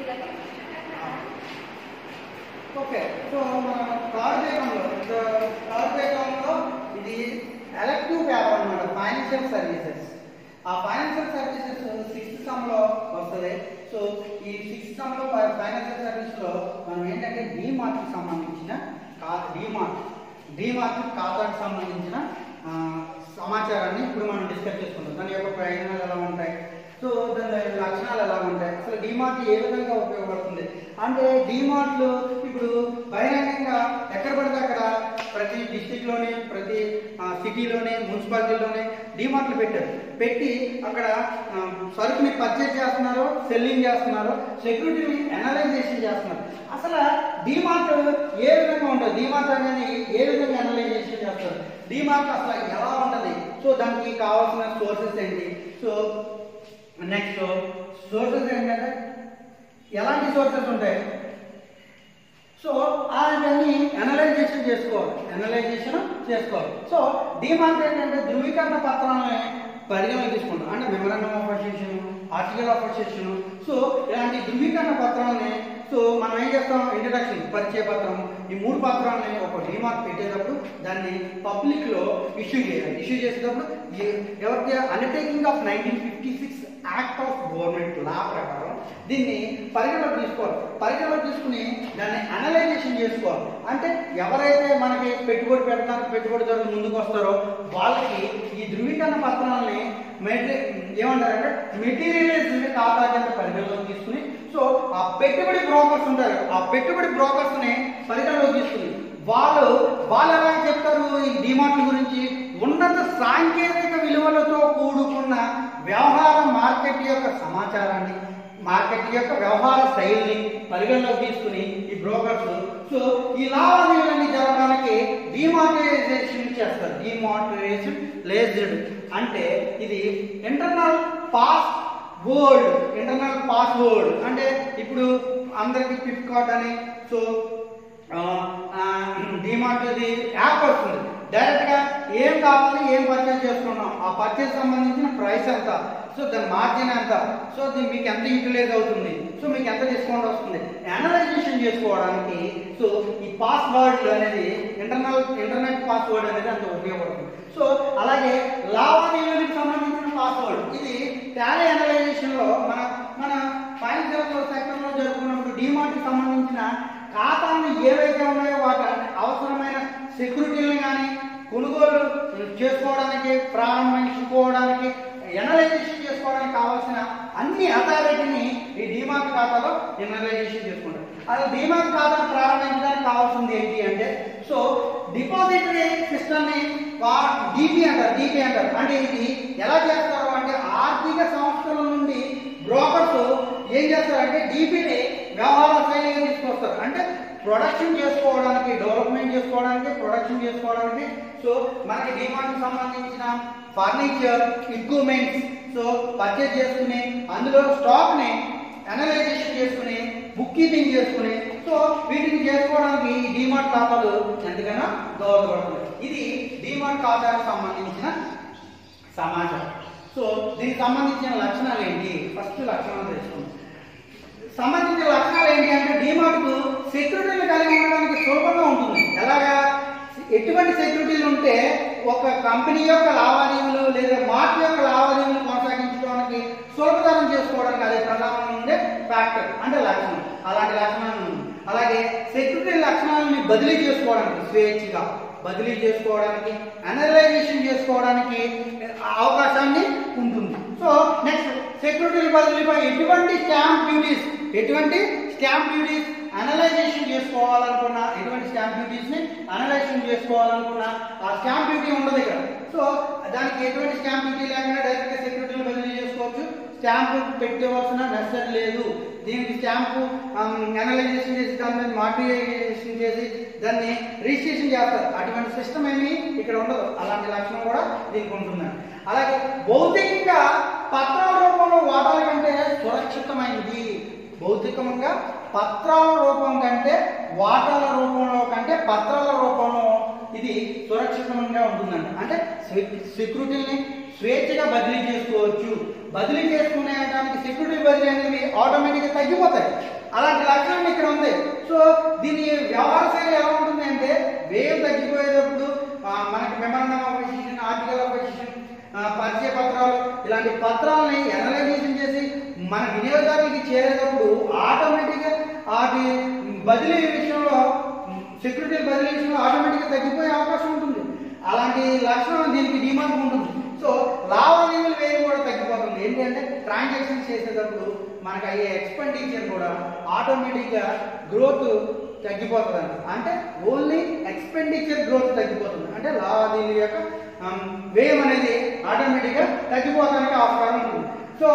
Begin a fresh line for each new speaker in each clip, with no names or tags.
okay so మన కార్పొరేటంలో కార్పొరేటంలో ఇది ఎలక్టివ్ పేపర్ అన్నమాట ఫైనాన్షియల్ సర్వీసెస్ ఆ ఫైనాన్షియల్ సర్వీసెస్ సిక్స్త్ సమ్లో వస్తుంది సో ఈ సిక్స్త్ సమ్లో ఫైనాన్షియల్ సర్వీస్లో మనం ఏంటంటే డీమార్ట్కి సంబంధించిన కా డీమార్ట్ డీమార్ట్ ఖాతాకు సంబంధించిన ఆ, సమాచారాన్ని ఇప్పుడు మనం డిస్కస్ చేసుకుందాం దాని యొక్క ప్రయోజనాలు ఎలా ఉంటాయి సో దాని లక్షణాలు ఎలా ఉంటాయి అసలు డిమార్ట్ ఏ విధంగా ఉపయోగపడుతుంది అంటే డిమార్ట్లు ఇప్పుడు బహిరంగంగా ఎక్కడ పడితే అక్కడ ప్రతి డిస్టిక్ లోనే ప్రతి సిటీలోనే మున్సిపాలిటీలోనే డిమార్ట్లు పెట్టారు పెట్టి అక్కడ ఆ, సరుకుని పర్చేజ్ చేస్తున్నారు సెల్లింగ్ చేస్తున్నారు సెక్యూరిటీని అనలైజేషన్ చేస్తున్నారు అసలు డిమార్ట్ ఏ విధంగా ఉంటుంది డిమార్ట్ అనేది ఏ విధంగా అనలైజేషన్ చేస్తారు డిమార్ట్ అసలు ఎలా ఉంటుంది సో దానికి కావాల్సిన సోర్సెస్ ఏంటి సో నెక్స్ట్ సోర్సెస్ ఏంటంటే ఎలాంటి సోర్సెస్ ఉంటాయి సో అవన్నీ అనలైజేషన్ చేసుకోవాలి అనలైజేషన్ చేసుకోవాలి సో డిమాండ్ ఏంటంటే ధృవీకరణ పత్రాలని పరిగణలోకి తీసుకుంటాం అంటే memorandum of association article of association so ఇలాంటి ధృవీకరణ పత్రాలని సో మనం ఏం చేస్తాం ఇంట్రడక్షన్ పరిచయ పత్రం ఈ మూడు పత్రాలని ఒక డిమార్క్ పెట్టేటప్పుడు దాన్ని పబ్లిక్ లో ఇష్యూ చేయాలి ఇష్యూ చేసేటప్పుడు ఏ- ఎవరికి undertaking of nineteen fifty six act of government law ప్రకారం దీన్ని పరిగణలోకి తీసుకోవాలి పరిగణలోకి తీసుకుని దాన్ని అనలైజేషన్ చేసుకోవాలి అంటే ఎవరైతే మనకి పెట్టుబడి పెట్టడానికి పెట్టుబడిదారులు ముందుకు వస్తారో వాళ్ళకి ఈ ధృవీకరణ పత్రాలని మెటీ ఏమంటారంటే మెటీరియలైజ్డ్ ఖాతా కింద పరిగణలోకి తీసుకుని సో ఆ పెట్టుబడి బ్రోకర్స్ ఉంటారు ఆ పెట్టుబడి బ్రోకర్స్ ని పరిగణలోకి తీసుకుని వాళ్ళు వాళ్ళు ఎలా చెప్తారు ఈ డిమార్ట్ గురించి ఉన్నత సాంకేతిక విలువలతో కూడుకున్న వ్యవహార మార్కెట్ యొక్క సమాచారాన్ని మార్కెట్ యొక్క వ్యవహార శైలిని పరిగణలోకి తీసుకుని ఈ బ్రోకర్స్ సో ఈ లావాదేవీలన్నీ జరగడానికి డిమానిటైజేషన్ చేస్తారు డిమానిటైజేషన్ లేజ్డ్ అంటే ఇది internal password internal password అంటే ఇప్పుడు అందరికి ఫ్లిప్కార్ట్ అని సో డిమార్ట్ యాప్ వస్తుంది డైరెక్ట్ గా ఏం కావాలి ఏం పర్చేస్ చేసుకున్నాం ఆ పర్చేస్ సంబంధించిన ప్రైస్ ఎంత సో దాని మార్జిన్ ఎంత సో దీన్ని మీకు ఎంత యూటిలైజ్ అవుతుంది సో మీకు ఎంత డిస్కౌంట్ వస్తుంది అనలైజేషన్ చేసుకోవడానికి సో ఈ పాస్వర్డ్ అనేది ఇంటర్నల్ ఇంటర్నెట్ పాస్వర్డ్ అనేది అంత ఉపయోగపడుతుంది సో అలాగే లావాదేవీలకు సంబంధించిన పాస్వర్డ్ ఇది టాలీ అనలైజేషన్ లో మన మన ఫైనాన్షియల్ సెక్టర్ లో జరుపుకున్నప్పుడు డిమార్ట్ సంబంధించిన ఖాతాలు ఏవైతే ఉన్నాయో వాటి అవసరమైన సెక్యూరిటీలను కానీ కొనుగోలు చేసుకోవడానికి ప్రారంభించుకోవడానికి ఎనలైజేషన్ చేసుకోవడానికి కావాల్సిన అన్ని అథారిటీని ఈ డిమార్ట్ ఖాతాలో ఎనలైజేషన్ చేసుకుంటారు అసలు డిమార్ట్ ఖాతాను ప్రారంభించడానికి కావాల్సింది ఏంటి అంటే సో డిపాజిటరీ సిస్టమ్ ని డిపి అంటారు డిపి అంటారు అంటే ఇది ఎలా చేస్తారు అంటే ఆర్థిక సంస్థల నుండి బ్రోకర్స్ ఏం చేస్తారంటే డిపిని వ్యవహార శైలిగా తీసుకొస్తారు అంటే ప్రొడక్షన్ చేసుకోవడానికి డెవలప్మెంట్ చేసుకోవడానికి ప్రొడక్షన్ చేసుకోవడానికి సో మనకి డిమాండ్ సంబంధించిన ఫర్నిచర్ ఎక్విప్మెంట్స్ సో పర్చేజ్ చేసుకుని అందులో స్టాక్ ని అనలైజేషన్ చేసుకుని బుక్ కీపింగ్ చేసుకుని సో వీటిని చేసుకోవడానికి ఈ డిమార్ట్ ఖాతాలు ఎంతకైనా దోహదపడుతుంది ఇది డిమార్ట్ ఖాతాకు సంబంధించిన సమాచారం సో దీనికి సంబంధించిన లక్షణాలు ఏంటి ఫస్ట్ లక్షణాలు తెలుసుకుందాం సంబంధించిన లక్షణాలు ఏంటి అంటే డిమార్ట్ కు సెక్యూరిటీలు కలిగి ఉండడానికి సులభంగా ఉంటుంది ఎలాగా ఎటువంటి సెక్యూరిటీలు ఉంటే ఒక కంపెనీ యొక్క లావాదేవీలు లేదా మార్ట్ యొక్క లావాదేవీలు కొనసాగించడానికి సులభతరం చేసుకోవడానికి అదే ప్రధానంగా ఉండే ఫ్యాక్టర్ అంటే లక్షణం అలాంటి లక్షణాలు ఉంది అలాగే సెక్యూరిటీ లక్షణాలని బదిలీ చేసుకోవడానికి స్వేచ్ఛగా బదిలీ చేసుకోవడానికి అనలైజేషన్ చేసుకోవడానికి అవకాశాన్ని ఉంటుంది సో నెక్స్ట్ సెక్యూరిటీ బదిలీపై ఎటువంటి స్టాంప్ డ్యూటీస్ ఎటువంటి స్టాంప్ డ్యూటీస్ అనలైజేషన్ చేసుకోవాలనుకున్న ఎటువంటి స్టాంప్ డ్యూటీస్ ని అనలైజేషన్ చేసుకోవాలనుకున్న ఆ స్టాంప్ డ్యూటీ ఉండదు ఇక్కడ సో దానికి ఎటువంటి స్టాంప్ డ్యూటీ లేకుండా డైరెక్ట్ గా సెక్యూరిటీలు బదిలీ చేసుకోవచ్చు స్టాంప్ పెట్టవలసిన నెసరీ లేదు దీనికి స్టాంపు అనలైజేషన్ చేసి దాని మీద మాడిఫికేషన్ చేసి దాన్ని రిజిస్ట్రేషన్ చేస్తారు అటువంటి సిస్టమ్ ఏమి ఇక్కడ ఉండదు అలాంటి లక్షణం కూడా దీనికి ఉంటుందండి అలాగే భౌతికంగా పత్రాల రూపంలో వాటాల కంటే సురక్షితమైనది భౌతికంగా పత్రాల రూపం కంటే వాటాల రూపంలో కంటే పత్రాల రూపంలో ఇది సురక్షితంగా ఉంటుందండి అంటే సెక్యూరిటీని స్వేచ్ఛగా బదిలీ చేసుకోవచ్చు బదిలీ చేసుకునేటానికి సెక్యూరిటీ బదిలీ అనేవి ఆటోమేటిక్గా తగ్గిపోతాయి అలాంటి లక్షణం ఇక్కడ ఉంది సో దీని వ్యవహార శైలి ఎలా ఉంటుంది అంటే వ్యయం తగ్గిపోయేటప్పుడు ఆ, మనకి memorandum of decision article of decision పరిచయ పత్రాలు ఇలాంటి పత్రాలని ఎనలైజేషన్ చేసి మన వినియోగదారులకి చేరేటప్పుడు ఆటోమేటిక్గా వాటి బదిలీ విషయంలో సెక్యూరిటీ బదిలీ విషయంలో ఆటోమేటిక్గా తగ్గిపోయే అవకాశం ఉంటుంది అలాంటి లక్షణం దీనికి డిమాండ్ ఉంటుంది సో లావాదేవీల వ్యయం కూడా తగ్గిపోతుంది ఏంటంటే ట్రాన్సాక్షన్స్ చేసేటప్పుడు మనకు అయ్యే ఎక్స్పెండిచర్ కూడా ఆటోమేటిక్గా గ్రోత్ తగ్గిపోతుంది అంటే ఓన్లీ ఎక్స్పెండిచర్ గ్రోత్ తగ్గిపోతుంది అంటే లావాదేవీ యొక్క ఆమ్, వ్యయం అనేది ఆటోమేటిక్గా తగ్గిపోవడానికి ఆస్కారం ఉంటుంది సో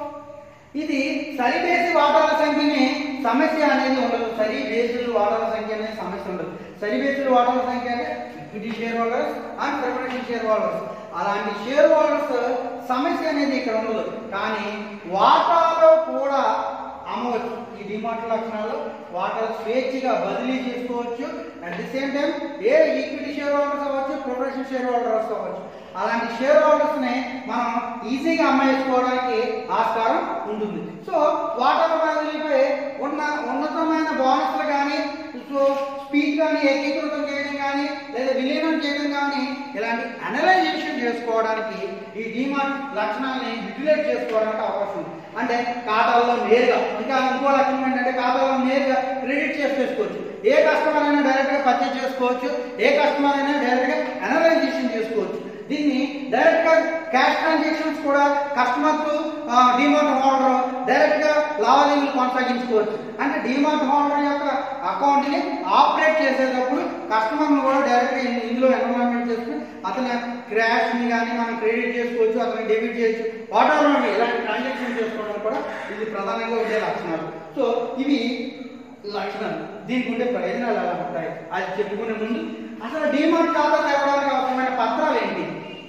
ఇది సరి బేసి వాటాల సంఖ్యని సమస్య అనేది ఉండదు సరి బేసులు వాటాల సంఖ్య అనేది సమస్య ఉండదు సరి బేసులు వాటాల సంఖ్య అంటే equity share holders and preferential share holders అలాంటి షేర్ హోల్డర్స్ సమస్య అనేది ఇక్కడ ఉండదు కానీ వాటాలో కూడా అమ్మవచ్చు ఈ డిమార్ట్ లక్షణాలు వాటాలు స్వేచ్ఛగా బదిలీ చేసుకోవచ్చు అట్ ది సేమ్ టైం ఏ ఈక్విటీ షేర్ హోల్డర్స్ అవ్వచ్చు ప్రొఫెషనల్ షేర్ హోల్డర్స్ అవ్వచ్చు అలాంటి షేర్ హోల్డర్స్ ని మనం ఈజీగా అమ్మేసుకోవడానికి ఆస్కారం ఉంటుంది సో వాటాల బదిలీపై ఉన్న ఉన్నతమైన బోనస్లు కానీ సో స్పీడ్ కానీ ఏకీకృతం చేయడం కానీ లేదా విలీనం చేయడం కానీ ఇలాంటి అనలైజేషన్ చేసుకోవడానికి ఈ డిమార్ట్ లక్షణాలని యూటిలైజ్ చేసుకోవడానికి అవకాశం ఉంది అంటే ఖాతాల్లో నేరుగా ఇంకా ఇంకో లక్షణం ఏంటంటే ఖాతాలో నేరుగా క్రెడిట్ చేసేసుకోవచ్చు ఏ కస్టమర్ అయినా డైరెక్ట్ గా పర్చేజ్ చేసుకోవచ్చు ఏ కస్టమర్ అయినా డైరెక్ట్ గా అనలైజేషన్ చేసుకోవచ్చు దీన్ని డైరెక్ట్ గా క్యాష్ ట్రాన్సాక్షన్స్ కూడా customer to DMart holder direct గా లావాదేవీలు కొనసాగించుకోవచ్చు అంటే డిమార్ట్ హోల్డర్ యొక్క అకౌంట్ ని ఆపరేట్ చేసేటప్పుడు కస్టమర్ ను కూడా డైరెక్ట్ గా ఇన్- ఇందులో ఎన్రోల్మెంట్ చేసుకుని అతని క్రాష్ ని కానీ మనం క్రెడిట్ చేసుకోవచ్చు అతని డెబిట్ చేయొచ్చు ఆటోలో ఇలాంటి ట్రాన్సాక్షన్ చేసుకోవడం కూడా ఇది ప్రధానంగా ఉండే లక్షణాలు సో ఇవి లక్షణాలు దీనికి ఉండే ప్రయోజనాలు ఎలా ఉంటాయి అది చెప్పుకునే ముందు అసలు డిమార్ట్ ఖాతా తెరవడానికి అవసరమైన పత్రాలు ఏంటి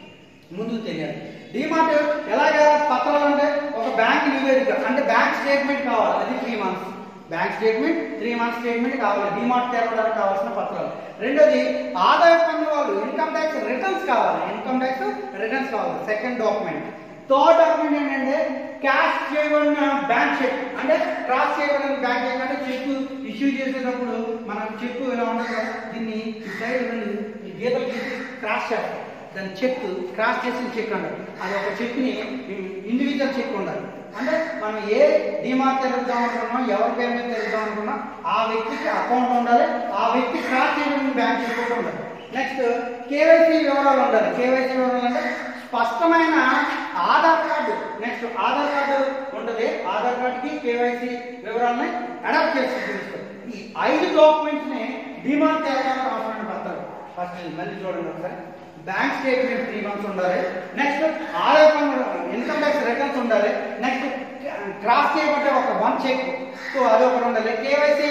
ముందు తెలియాలి డిమార్ట్ ఎలాగ పత్రాలు అంటే ఒక బ్యాంక్ నివేదిక అంటే బ్యాంక్ స్టేట్మెంట్ కావాలి అది three months bank statement three months statement కావాలి డిమార్ట్ తెరవడానికి కావాల్సిన పత్రాలు రెండోది ఆదాయ పన్ను వాళ్ళు ఇన్కమ్ ట్యాక్స్ రిటర్న్స్ కావాలి ఇన్కమ్ ట్యాక్స్ రిటర్న్స్ కావాలి సెకండ్ డాక్యుమెంట్ థర్డ్ డాక్యుమెంట్ ఏంటంటే క్యాష్ చేయబడిన బ్యాంక్ చెక్ అంటే క్రాస్ చేయబడిన బ్యాంక్ చెక్ అంటే చెక్ ఇష్యూ చేసేటప్పుడు మనం చెక్ ఇలా ఉంటుంది కదా దీన్ని ఈ సైడ్ రెండు ఈ గీతలు గీసి క్రాస్ చేస్తాం దాని చెక్ క్రాస్ చేసిన చెక్ అంటారు అది ఒక చెక్ని ఇండివిజువల్ చెక్ ఉండాలి అంటే మనం ఏ డిమార్ట్ తెరుద్దాం అనుకున్నాం ఎవరి పేరు మీద తెరుద్దాం అనుకున్నాం ఆ వ్యక్తికి అకౌంట్ ఉండాలి ఆ వ్యక్తి క్రాస్ చేయబడిన బ్యాంక్ చెక్ కూడా ఉండాలి నెక్స్ట్ కేవైసీ వివరాలు ఉండాలి కేవైసీ వివరాలు అంటే స్పష్టమైన Aadhaar card next Aadhaar card ఉంటుంది ఆధార్ కార్డుకి కేవైసీ వివరాలని అడాప్ట్ చేసి చూపిస్తారు ఈ ఐదు డాక్యుమెంట్స్ ని డిమాండ్ చేయడానికి అవసరమైన పత్రాలు ఫస్ట్ ఇది మళ్ళీ చూడండి ఒకసారి బ్యాంక్ స్టేట్మెంట్ త్రీ మంత్స్ ఉండాలి నెక్స్ట్ ఆదాయ పన్ను ఇన్కమ్ ట్యాక్స్ రిటర్న్స్ ఉండాలి నెక్స్ట్ క్రాస్ చేయబడ్డ ఒక వన్ చెక్ సో అది ఒకటి ఉండాలి కేవైసీ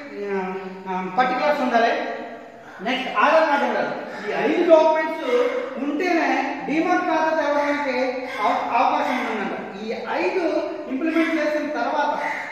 పర్టికులర్స్ ఉండాలి నెక్స్ట్ ఆధార్ కార్డు ఉండాలి ఈ ఐదు డాక్యుమెంట్స్ ఉంటేనే డిమార్ట్ ఖాతా తెరవడానికి అవ- అవకాశం ఉంటుందంట ఈ ఐదు ఇంప్లిమెంట్ చేసిన తర్వాత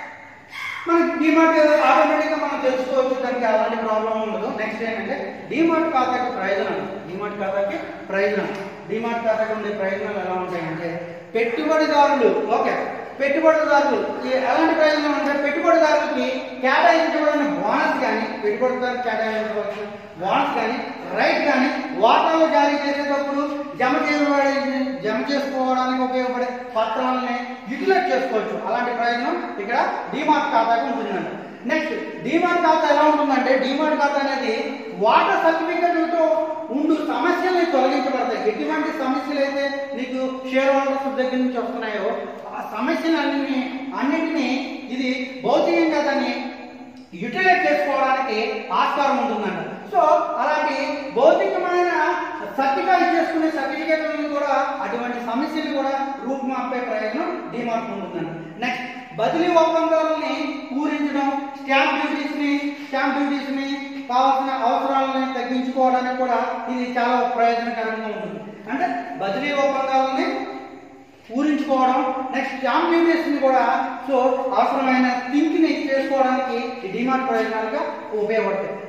మనకి డిమార్ట్ ఆటోమేటిక్గా మనం తెలుసుకోవచ్చు దానికి అలాంటి ప్రాబ్లం ఉండదు నెక్స్ట్ ఏంటంటే డిమార్ట్ ఖాతాకి ప్రయోజనాలు డిమార్ట్ ఖాతాకి ప్రయోజనాలు డిమార్ట్ ఖాతాకి ఉండే ప్రయోజనాలు ఎలా ఉంటాయంటే పెట్టుబడిదారులు ఓకే పెట్టుబడిదారులు ఈ- ఎలాంటి ప్రయోజనాలు ఉంటాయి పెట్టుబడిదారులకి కేటాయించబడిన బోనస్ కానీ పెట్టుబడిదారు కేటాయించబడిన బోనస్ కానీ రైట్ కానీ వాటాలు జారీ చేసేటప్పుడు జమ చేయబడి జమ చేసుకోవడానికి ఉపయోగపడే పత్రాలని యూటిలైజ్ చేసుకోవచ్చు అలాంటి ప్రయోజనం ఇక్కడ డిమార్ట్ ఖాతాకి ఉంటుందండి నెక్స్ట్ డిమార్ట్ ఖాతా ఎలా ఉంటుందంటే డిమార్ట్ ఖాతా అనేది వాటర్ సర్టిఫికెట్లతో ఉండు సమస్యల్ని తొలగించబడతాయి ఎటువంటి సమస్యలు అయితే నీకు షేర్ హోల్డర్స్ దగ్గర నుంచి వస్తున్నాయో ఆ సమస్యలన్నీ అన్నింటినీ ఇది భౌతికంగా దాన్ని యూటిలైజ్ చేసుకోవడానికి ఆస్కారం ఉంటుందంట సో అలాంటి భౌతికమైన సర్టిఫికేట్ చేసుకునే సర్టిఫికేట్లను కూడా అటువంటి సమస్యలు కూడా రూపుమాపే ప్రయోజనం డిమార్ట్ ఉంటుందంట నెక్స్ట్ బదిలీ ఒప్పందాలని పూరించడం స్టాంప్ డ్యూటీస్ ని స్టాంప్ డ్యూటీస్ ని కావాల్సిన అవసరాలని తగ్గించుకోవడానికి కూడా ఇది చాలా ప్రయోజనకరంగా ఉంటుంది అంటే బదిలీ ఒప్పందాలని పూరించుకోవడం నెక్స్ట్ స్టాంప్ డ్యూటీస్ ని కూడా సో అవసరమైన థింక్ ని చేసుకోవడానికి ఈ డిమార్ట్ ప్రయోజనాలుగా ఉపయోగపడతాయి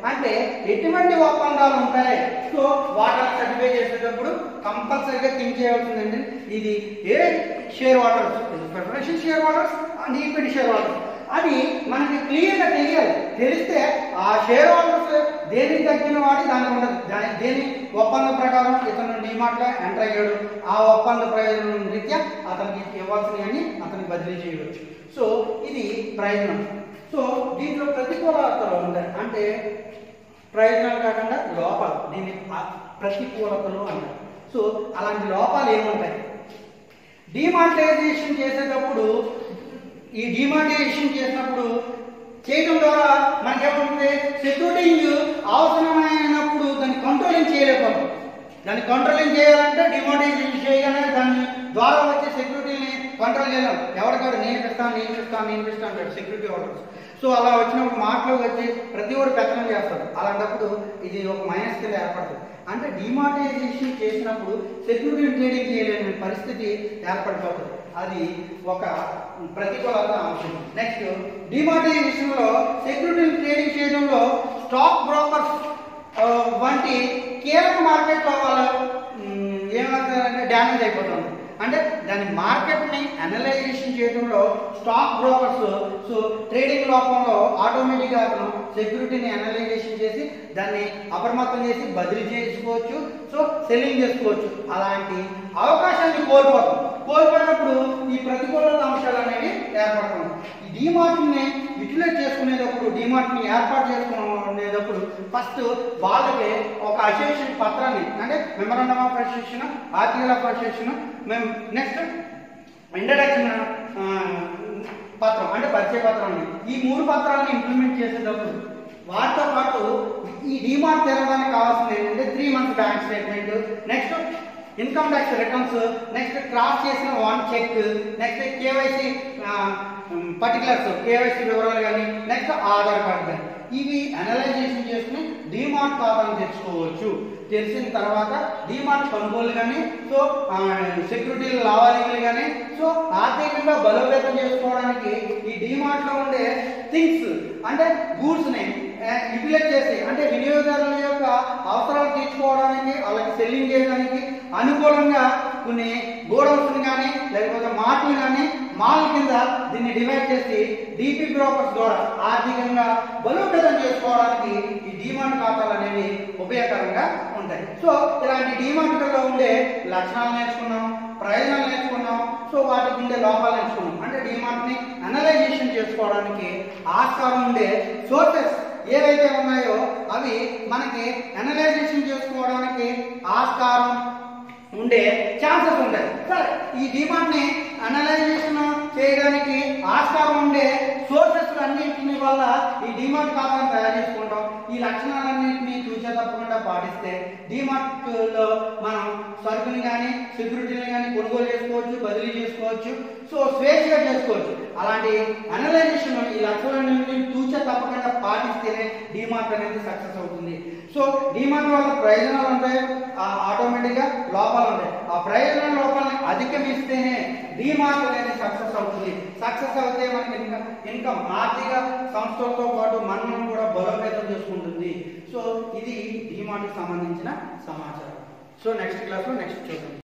అంటే ఎటువంటి ఒప్పందాలు ఉంటాయి సో వాటర్ సర్టిఫై చేసేటప్పుడు కంపల్సరీగా థింక్ చేయాల్సిందండి ఇది ఏ share holders preferential share holders and equity share holders అది మనకి క్లియర్గా తెలియాలి తెలిస్తే ఆ షేర్ హోల్డర్స్ దేనికి తగ్గిన వాడి దానికి ఉండదు దాని దేని ఒప్పంద ప్రకారం ఇతను డిమార్ట్లో ఎంటర్ అయ్యాడు ఆ ఒప్పంద ప్రయోజనం రీత్యా అతనికి ఇవ్వాల్సినవన్నీ అతనికి బదిలీ చేయవచ్చు సో ఇది ప్రయోజనం సో దీంట్లో ప్రతికూలతలు ఉంటాయి అంటే ప్రయోజనాలు కాకుండా లోపాలు దీన్ని అ- ప్రతికూలతలు అంటారు సో అలాంటి లోపాలు ఏముంటాయి డిమానిటైజేషన్ చేసేటప్పుడు ఈ డిమానిటైజేషన్ చేసినప్పుడు చేయడం ద్వారా మనకేమవుతుంది సెక్యూరిటీ అవసరమైనప్పుడు దాన్ని కంట్రోలింగ్ చేయలేకపోతాం దాన్ని కంట్రోలింగ్ చేయాలంటే డిమానిటైజేషన్ చేయగానే దాన్ని ద్వారా వచ్చే సెక్యూరిటీని కంట్రోల్ చేయలేం ఎవరికాడు నేను ఇస్తాను నేను ఇస్తాను నేను ఇస్తాను అంటాడు సెక్యూరిటీ ఆర్డర్స్ సో అలా వచ్చినప్పుడు మాటలోకి వచ్చి ప్రతి ఒక్కరు పెత్తనం చేస్తాడు అలాంటప్పుడు ఇది ఒక మైనస్ కింద ఏర్పడుతుంది అంటే డిమానిటైజేషన్ చేసినప్పుడు సెక్యూరిటీ ట్రేడింగ్ చేయలేని పరిస్థితి ఏర్పడిపోతుంది అది ఒక ప్రతికూలత అంశం నెక్స్ట్ డిమానిటైజేషన్ లో సెక్యూరిటీ ట్రేడింగ్ చేయడంలో స్టాక్ బ్రోకర్స్ వంటి కీలక మార్కెట్లో వాళ్ళు మ్, ఏమవుతుందంటే డ్యామేజ్ అయిపోతుంది అంటే దాని మార్కెట్ని అనలైజేషన్ చేయడంలో స్టాక్ బ్రోకర్స్ సో ట్రేడింగ్ లోపంలో ఆటోమేటిక్గా అతను సెక్యూరిటీని అనలైజేషన్ చేసి దాన్ని అప్రమత్తం చేసి బదిలీ చేసుకోవచ్చు సో సెల్లింగ్ చేసుకోవచ్చు అలాంటి అవకాశాన్ని కోల్పోతాం కోల్పోయినప్పుడు ఈ ప్రతికూలత అంశాలు అనేవి ఏర్పడుతుంది ఈ డిమార్ట్ని యూటిలైజ్ చేసుకునేటప్పుడు డిమార్ట్ని ఏర్పాటు చేసుకునేటప్పుడు ఫస్ట్ వాళ్ళకి ఒక అసోసియేషన్ పత్రాన్ని అంటే memorandum of association article of association మేము నెక్స్ట్ ఇంట్రడక్షన్ పత్రం అంటే పరిచయ పత్రం అండి ఈ మూడు పత్రాలను ఇంప్లిమెంట్ చేసేటప్పుడు వాటితో పాటు ఈ డిమార్ట్ తెరవడానికి కావాల్సింది ఏంటంటే three months bank statement next income tax returns next cross చేసిన one cheque next KYC particulars KYC వివరాలు కానీ నెక్స్ట్ ఆధార్ కార్డు కానీ ఇవి అనలైజేషన్ చేసుకుని డిమార్ట్ ఖాతాను తెచ్చుకోవచ్చు తెలిసిన తర్వాత డిమార్ట్ కొనుగోలు కానీ సో సెక్యూరిటీ లావాదేవీలు కానీ సో ఆర్థికంగా బలోపేతం చేసుకోవడానికి ఈ డిమార్ట్ లో ఉండే థింగ్స్ అంటే గూడ్స్ ని యూటిలైజ్ చేసి అంటే వినియోగదారుల యొక్క అవసరాలు తీర్చుకోవడానికి వాళ్ళకి సెల్లింగ్ చేయడానికి అనుకూలంగా కొన్ని గోడౌన్స్ కానీ లేకపోతే మార్ట్లు కానీ మాల్ కింద దీన్ని డివైడ్ చేసి డిపి బ్రోకర్స్ ద్వారా ఆర్థికంగా బలోపేతం చేసుకోవడానికి ఈ డిమాండ్ ఖాతాలు అనేవి ఉపయోగకరంగా ఉంటాయి సో ఇలాంటి డిమాండ్లో ఉండే లక్షణాలు నేర్చుకున్నాం ప్రయోజనాలు నేర్చుకున్నాం సో వాటికి ఉండే లోపాలు నేర్చుకున్నాం అంటే డిమాండ్ ని అనలైజేషన్ చేసుకోవడానికి ఆస్కారం ఉండే సోర్సెస్ ఏవైతే ఉన్నాయో అవి మనకి అనలైజేషన్ చేసుకోవడానికి ఆస్కారం ఉండే ఛాన్సెస్ ఉంటాయి సరే ఈ డిమాండ్ ని అనలైజేషన్ చేయడానికి ఆస్కారం ఉండే సోర్సెస్ అన్నింటిని వల్ల ఈ డిమాండ్ ఖాతాను తయారు చేసుకుంటాం ఈ లక్షణాలన్నింటినీ చూసే తప్పకుండా పాటిస్తే డిమార్ట్ లో మనం సరుకుని కానీ సెక్యూరిటీని కానీ కొనుగోలు చేసుకోవచ్చు బదిలీ చేసుకోవచ్చు సో స్వేచ్ఛగా చేసుకోవచ్చు అలాంటి అనలైజేషన్ ఈ లక్షణాలన్నింటినీ తూచే తప్పకుండా పాటిస్తేనే డిమార్ట్ అనేది సక్సెస్ అవుతుంది సో డిమాండ్ వల్ల ప్రయోజనాలు ఉంటాయి ఆటోమేటిక్గా లోపాలు ఉంటాయి ఆ ప్రయోజన లోపాలని అధిగమిస్తేనే డిమార్ట్ అనేది సక్సెస్ అవుతుంది సక్సెస్ అవుతే మనకి ఇంకా ఇన్కమ్ ఆర్థిక సంస్థలతో పాటు మనం కూడా బలోపేతం చేసుకుంటుంది సో ఇది డిమార్ట్కి సంబంధించిన సమాచారం సో నెక్స్ట్ క్లాస్లో నెక్స్ట్ చూద్దాం